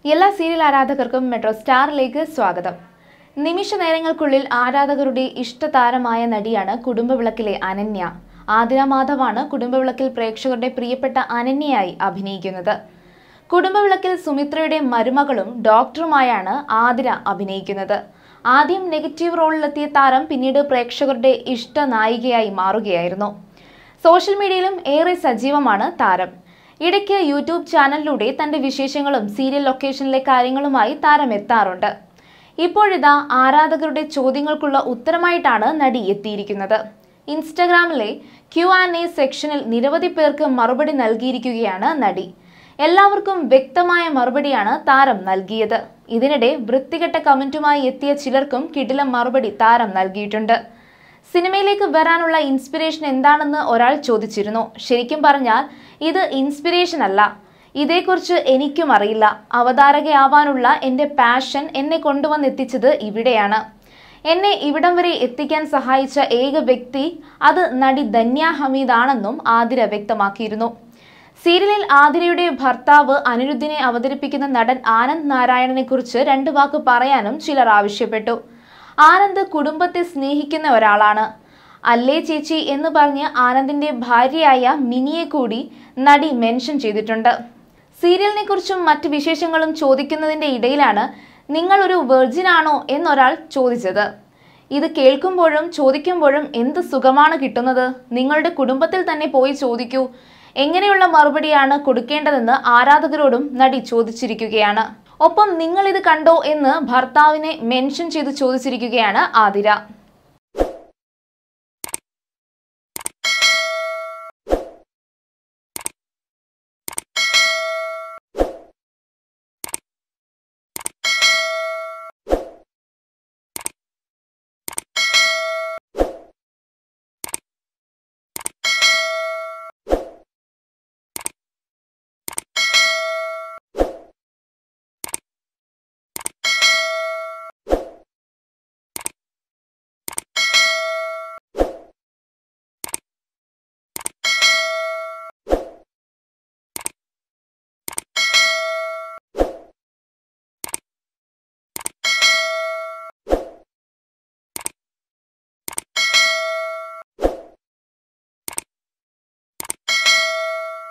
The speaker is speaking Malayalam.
എല്ലാ സീരിയൽ ആരാധകർക്കും മെട്രോ സ്റ്റാറിലേക്ക് സ്വാഗതം നിമിഷ നേരങ്ങൾക്കുള്ളിൽ ആരാധകരുടെ ഇഷ്ടതാരമായ നടിയാണ് കുടുംബവിളക്കിലെ അനന്യ ആതിര മാധവാണ് കുടുംബവിളക്കിൽ പ്രേക്ഷകരുടെ പ്രിയപ്പെട്ട അനന്യയായി അഭിനയിക്കുന്നത് കുടുംബവിളക്കിൽ സുമിത്രയുടെ മരുമകളും ഡോക്ടറുമായാണ് ആതിര അഭിനയിക്കുന്നത് ആദ്യം നെഗറ്റീവ് റോളിലെത്തിയ താരം പിന്നീട് പ്രേക്ഷകരുടെ ഇഷ്ട നായികയായി മാറുകയായിരുന്നു സോഷ്യൽ മീഡിയയിലും ഏറെ സജീവമാണ് താരം ഇടയ്ക്ക് യൂട്യൂബ് ചാനലിലൂടെ തന്റെ വിശേഷങ്ങളും സീരിയൽ ലൊക്കേഷനിലെ കാര്യങ്ങളുമായി താരം എത്താറുണ്ട് ഇപ്പോഴിതാ ആരാധകരുടെ ചോദ്യങ്ങൾക്കുള്ള ഉത്തരമായിട്ടാണ് നടി എത്തിയിരിക്കുന്നത് ഇൻസ്റ്റഗ്രാമിലെ ക്യു ആൻഡ് എ സെക്ഷനിൽ നിരവധി പേർക്ക് മറുപടി നൽകിയിരിക്കുകയാണ് നടി എല്ലാവർക്കും വ്യക്തമായ മറുപടിയാണ് താരം നൽകിയത് ഇതിനിടെ വൃത്തികെട്ട കമന്റുമായി എത്തിയ ചിലർക്കും കിടിലം മറുപടി താരം നൽകിയിട്ടുണ്ട് സിനിമയിലേക്ക് വരാനുള്ള ഇൻസ്പിറേഷൻ എന്താണെന്ന് ഒരാൾ ചോദിച്ചിരുന്നു ശരിക്കും പറഞ്ഞാൽ ഇത് ഇൻസ്പിറേഷൻ അല്ല ഇതേക്കുറിച്ച് എനിക്കും അറിയില്ല അവതാരകയാവാനുള്ള എൻ്റെ പാഷൻ എന്നെ കൊണ്ടുവന്നെത്തിച്ചത് ഇവിടെയാണ് എന്നെ ഇവിടം വരെ എത്തിക്കാൻ സഹായിച്ച ഏക വ്യക്തി അത് നടി ധന്യ ഹമീദാണെന്നും ആതിര വ്യക്തമാക്കിയിരുന്നു സീരിയലിൽ ആതിരയുടെ ഭർത്താവ് അനിരുദ്ധിനെ അവതരിപ്പിക്കുന്ന നടൻ ആനന്ദ് നാരായണനെ കുറിച്ച് രണ്ട് വാക്ക് പറയാനും ചിലർ ആവശ്യപ്പെട്ടു ആനന്ദ് കുടുംബത്തെ സ്നേഹിക്കുന്ന ഒരാളാണ് അല്ലേ ചേച്ചി എന്ന് പറഞ്ഞ് ആനന്ദിന്റെ ഭാര്യയായ മിനിയെ കൂടി നടി മെൻഷൻ ചെയ്തിട്ടുണ്ട് സീരിയലിനെ കുറിച്ചും മറ്റ് വിശേഷങ്ങളും ചോദിക്കുന്നതിന്റെ ഇടയിലാണ് നിങ്ങൾ ഒരു വെർജിൻ ആണോ എന്നൊരാൾ ചോദിച്ചത് ഇത് കേൾക്കുമ്പോഴും ചോദിക്കുമ്പോഴും എന്ത് സുഖമാണ് കിട്ടുന്നത് നിങ്ങളുടെ കുടുംബത്തിൽ തന്നെ പോയി ചോദിക്കൂ എങ്ങനെയുള്ള മറുപടിയാണ് കൊടുക്കേണ്ടതെന്ന് ആരാധകരോടും നടി ചോദിച്ചിരിക്കുകയാണ് ഒപ്പം നിങ്ങൾ ഇത് കണ്ടോ എന്ന് ഭർത്താവിനെ മെൻഷൻ ചെയ്ത് ചോദിച്ചിരിക്കുകയാണ് ആതിര